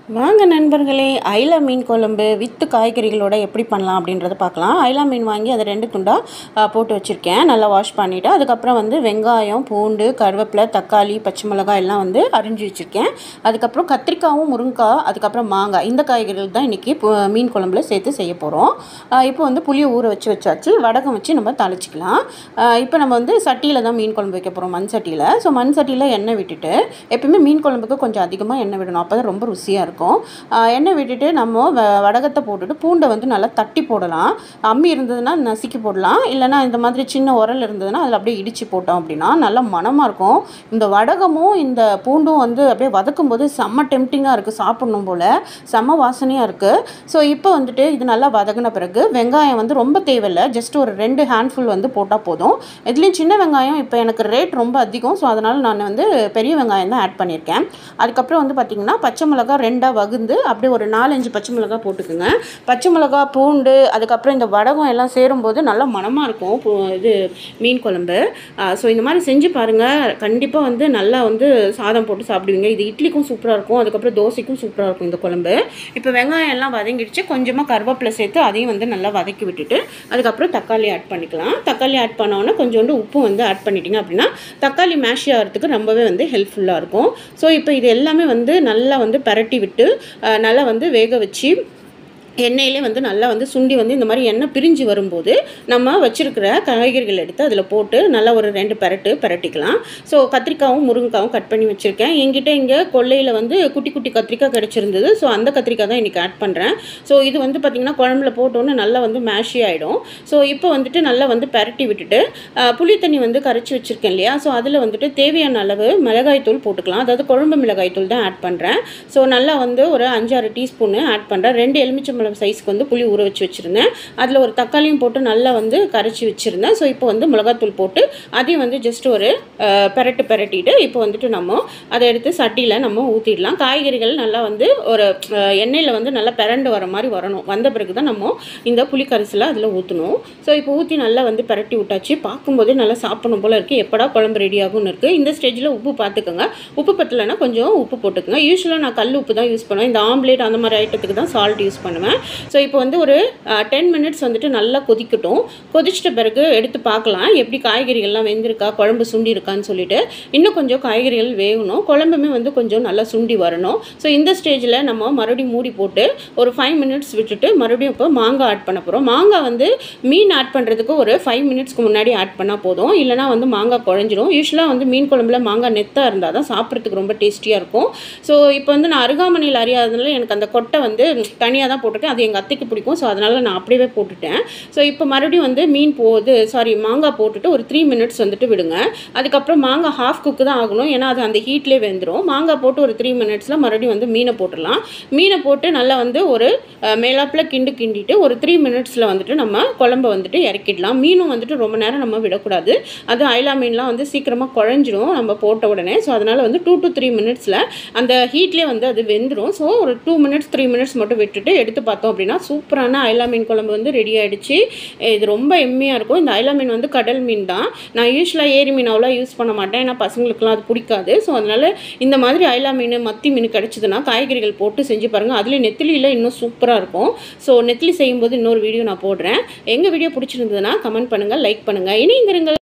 வாங்க நண்பர்களே ஐலா மீன் குழம்பு வித்து காய்கறிகளோட எப்படி பண்ணலாம் அப்படின்றத பார்க்கலாம் ஐலா மீன் வாங்கி அதை ரெண்டு துண்டாக போட்டு வச்சுருக்கேன் நல்லா வாஷ் பண்ணிவிட்டு அதுக்கப்புறம் வந்து வெங்காயம் பூண்டு கருவேப்பிலை தக்காளி பச்சை மிளகாய் எல்லாம் வந்து அரிஞ்சு வச்சுருக்கேன் அதுக்கப்புறம் கத்திரிக்காவும் முருங்கைக்காய் அதுக்கப்புறம் மாங்காய் இந்த காய்கறிகள் தான் இன்றைக்கி மீன் குழம்புல சேர்த்து செய்ய போகிறோம் இப்போ வந்து புளியை ஊற வச்சு வச்சாச்சு வடகம் வச்சு நம்ம தாளிச்சிக்கலாம் இப்போ நம்ம வந்து சட்டியில் தான் மீன் குழம்பு வைக்க போகிறோம் மண் சட்டியில் ஸோ மண் சட்டியில் எண்ணெய் விட்டுட்டு எப்பயுமே மீன் குழம்புக்கு கொஞ்சம் அதிகமாக எண்ணெய் விடணும் அப்போ தான் ரொம்ப ருசியாக இருக்கும் ஆஹ் எண்ணெய் விட்டுட்டு நம்ம வ- வடகத்தை போட்டுட்டு பூண்டை வந்து நல்லா தட்டி போடலாம் அம்மி இருந்ததுன்னா நசுக்கி போடலாம் இல்லைன்னா இந்த மாதிரி சின்ன உரல் இருந்ததுன்னா அதில் அப்படியே இடித்து போட்டோம் அப்படின்னா நல்லா மணமாக இருக்கும் இந்த வடகமும் இந்த பூண்டும் வந்து அப்படியே வதக்கும் போது செம்ம டெம்டிங்காக இருக்குது சாப்பிடணும் போல் செம்ம வாசனையாக இருக்குது ஸோ இப்போ வந்துட்டு இது நல்லா வதங்கின பிறகு வெங்காயம் வந்து ரொம்ப தேவையில்லை ஜஸ்ட் ஒரு ரெண்டு ஹேண்ட்ஃபுல் வந்து போட்டால் போதும் இதுலேயும் சின்ன வெங்காயம் இப்போ எனக்கு ரேட் ரொம்ப அதிகம் ஸோ அதனால் நான் வந்து பெரிய வெங்காயம் தான் ஆட் பண்ணியிருக்கேன் அதுக்கப்புறம் வந்து பார்த்திங்கன்னா பச்சை மிளகா ரெண்டாக வகுந்து அப்படியே ஒரு நாலஞ்சு பச்சை மிளகா போட்டுக்குங்க பச்சை மிளகா பூண்டு அதுக்கப்புறம் இந்த வடகம் எல்லாம் சேரும்போது நல்லா மணமாக இருக்கும் பூ- இது மீன் குழம்பு ஸோ இந்த மாதிரி செஞ்சு பாருங்கள் கண்டிப்பாக வந்து நல்லா வந்து சாதம் போட்டு சாப்பிடுவீங்க இது இட்லிக்கும் சூப்பராக இருக்கும் அதுக்கப்புறம் தோசைக்கும் சூப்பராக இருக்கும் இந்த குழம்பு இப்போ வெங்காயம் எல்லாம் வதங்கிடுச்சு கொஞ்சமாக கருவேப்பிலை சேர்த்து அதையும் வந்து நல்லா வதக்கி விட்டுட்டு அதுக்கப்புறம் தக்காளி ஆட் பண்ணிக்கலாம் தக்காளி ஆட் பண்ணோன்னே கொஞ்சோண்டு உப்பு வந்து ஆட் பண்ணிட்டீங்க அப்படின்னா தக்காளி மேஷ் ஆகிறதுக்கு ரொம்பவே வந்து ஹெல்ப்ஃபுல்லாக இருக்கும் ஸோ இப்போ இது எல்லாமே வந்து நல்லா வந்து பரட்டி விட்டு அஹ், நல்லா வந்து வேக வச்சு எண்ணெயிலே வந்து நல்லா வந்து சுண்டி வந்து இந்த மாதிரி எண்ணெய் பிரிஞ்சு வரும்போது நம்ம வச்சுருக்கிற காய்கறிகள் எடுத்து அதில் போட்டு நல்லா ஒரு ரெண்டு பெரட்டு பெரட்டிக்கலாம் ஸோ கத்திரிக்காவும் முருங்கைக்காவும் கட் பண்ணி வச்சுருக்கேன் என்கிட்ட இங்கே கொல்லையில் வந்து குட்டி குட்டி கத்திரிக்காய் கிடச்சிருந்தது ஸோ அந்த கத்திரிக்காய் தான் இன்றைக்கி ஆட் பண்ணுறேன் ஸோ இது வந்து பார்த்திங்கன்னா குழம்புல போட்டோன்னே நல்லா வந்து மேஷி ஆகிடும் ஸோ இப்போ வந்துட்டு நல்லா வந்து பெரட்டி விட்டுட்டு அஹ், புளி தண்ணி வந்து கரைச்சி வச்சுருக்கேன் இல்லையா ஸோ அதில் வந்துட்டு தேவையான அளவு மிளகாய்த்தூள் போட்டுக்கலாம் அதாவது குழம்பு மிளகாய்த்தூள் தான் ஆட் பண்ணுறேன் ஸோ நல்லா வந்து ஒரு அஞ்சாறு டீஸ்பூனு ஆட் பண்ணுறேன் ரெண்டு எலுமிச்சம்பழம் சைஸ்க்கு வந்து புளி ஊற வச்சு வச்சுருந்தேன் அதில் ஒரு தக்காளியும் போட்டு நல்லா வந்து கரைச்சி வச்சுருந்தேன் ஸோ இப்போ வந்து மிளகாத்தூள் போட்டு அதையும் வந்து ஜஸ்ட் ஒரு அஹ், பெரட்டு பெரட்டிட்டு இப்போ வந்துட்டு நம்ம அதை எடுத்து சட்டியில் நம்ம ஊற்றிடலாம் காய்கறிகள் நல்லா வந்து ஒரு அஹ், எண்ணெயில் வந்து நல்லா பிறண்டு வர மாதிரி வரணும் வந்த பிறகு தான் நம்ம இந்த புளி கரைசலை அதில் ஊற்றணும் ஸோ இப்போ ஊற்றி நல்லா வந்து பெரட்டி விட்டாச்சு பார்க்கும்போதே நல்லா சாப்பிடணும் போல் இருக்குது எப்படா குழம்பு ரெடி ஆகும்னு இருக்குது இந்த ஸ்டேஜில் உப்பு பார்த்துக்கோங்க உப்பு பத்தலைன்னா கொஞ்சம் உப்பு போட்டுக்கோங்க யூஸ்வலாக நான் கல் உப்பு தான் யூஸ் பண்ணுவேன் இந்த ஆம்லேட் அந்த மாதிரி ஐட்டத்துக்கு தான் சால்ட் யூஸ் பண்ணுவேன் ஸோ இப்போ வந்து ஒரு டென் மினிட்ஸ் வந்துட்டு நல்லா கொதிக்கட்டும் கொதிச்சிட்ட பிறகு எடுத்து பார்க்கலாம் எப்படி காய்கறிகள்லாம் வெந்திருக்கா குழம்பு சுண்டி இருக்கான்னு சொல்லிட்டு இன்னும் கொஞ்சம் காய்கறிகள் வேகணும் குழம்புமே வந்து கொஞ்சம் நல்லா சுண்டி வரணும் ஸோ இந்த ஸ்டேஜில் நம்ம மறுபடியும் மூடி போட்டு ஒரு ஃபைவ் மினிட்ஸ் விட்டுட்டு மறுபடியும் இப்போ மாங்காய் ஆட் பண்ண போகிறோம் மாங்காய் வந்து மீன் ஆட் பண்ணுறதுக்கு ஒரு ஃபைவ் மினிட்ஸ்க்கு முன்னாடி ஆட் பண்ணால் போதும் இல்லைனா வந்து மாங்காய் குழஞ்சிரும் யூஸ்வலாக வந்து மீன் குழம்புல மாங்காய் நெத்தாக இருந்தால் தான் சாப்பிட்றதுக்கு ரொம்ப டேஸ்டியாக இருக்கும் ஸோ இப்போ வந்து நான் அருகாமனையில் அறியாததுனால எனக்கு அந்த கொட்டை வந்து தனியாக தான் போட்டிருக்கேன் அது எங்கள் அத்தைக்கு பிடிக்கும் ஸோ அதனால் நான் அப்படியே போட்டுட்டேன் ஸோ இப்போ மறுபடியும் வந்து மீன் போகுது சாரி மாங்காய் போட்டுட்டு ஒரு த்ரீ மினிட்ஸ் வந்துட்டு விடுங்க அதுக்கப்புறம் மாங்காய் ஹாஃப் குக்கு தான் ஆகணும் ஏன்னா அது அந்த ஹீட்லேயே வெந்துடும் மாங்காய் போட்டு ஒரு த்ரீ மினிட்ஸில் மறுபடியும் வந்து மீனை போட்டுடலாம் மீனை போட்டு நல்லா வந்து ஒரு அஹ், மேலாப்பில் கிண்டு கிண்டிட்டு ஒரு த்ரீ மினிட்ஸில் வந்துட்டு நம்ம குழம்ப வந்துட்டு இறக்கிடலாம் மீனும் வந்துட்டு ரொம்ப நேரம் நம்ம விடக்கூடாது அது ஐலா மீன்லாம் வந்து சீக்கிரமாக குழஞ்சிரும் நம்ம போட்ட உடனே ஸோ அதனால் வந்து டூ டு த்ரீ மினிட்ஸில் அந்த ஹீட்லேயே வந்து அது வெந்துடும் ஸோ ஒரு டூ மினிட்ஸ் த்ரீ மினிட்ஸ் மட்டும் விட்டுட்டு எடுத்து பார்த்தோம் அப்படின்னா சூப்பரான ஐலா மீன் குழம்பு வந்து ரெடி ஆயிடுச்சு இது ரொம்ப எம்மியாக இருக்கும் இந்த ஐலா மீன் வந்து கடல் மீன் தான் நான் யூஸ்வலாக ஏரி மீன் அவ்வளோ யூஸ் பண்ண மாட்டேன் ஏன்னா பசங்களுக்குலாம் அது பிடிக்காது ஸோ அதனால் இந்த மாதிரி ஐலா மீன் மத்தி மீன் கிடச்சிதுன்னா காய்கறிகள் போட்டு செஞ்சு பாருங்கள் அதுலேயும் நெத்திலியில் இன்னும் சூப்பராக இருக்கும் ஸோ நெத்திலி செய்யும்போது இன்னொரு வீடியோ நான் போடுறேன் எங்கள் வீடியோ பிடிச்சிருந்ததுன்னா கமெண்ட் பண்ணுங்கள் லைக் பண்ணுங்கள் இணைந்திருங்கள்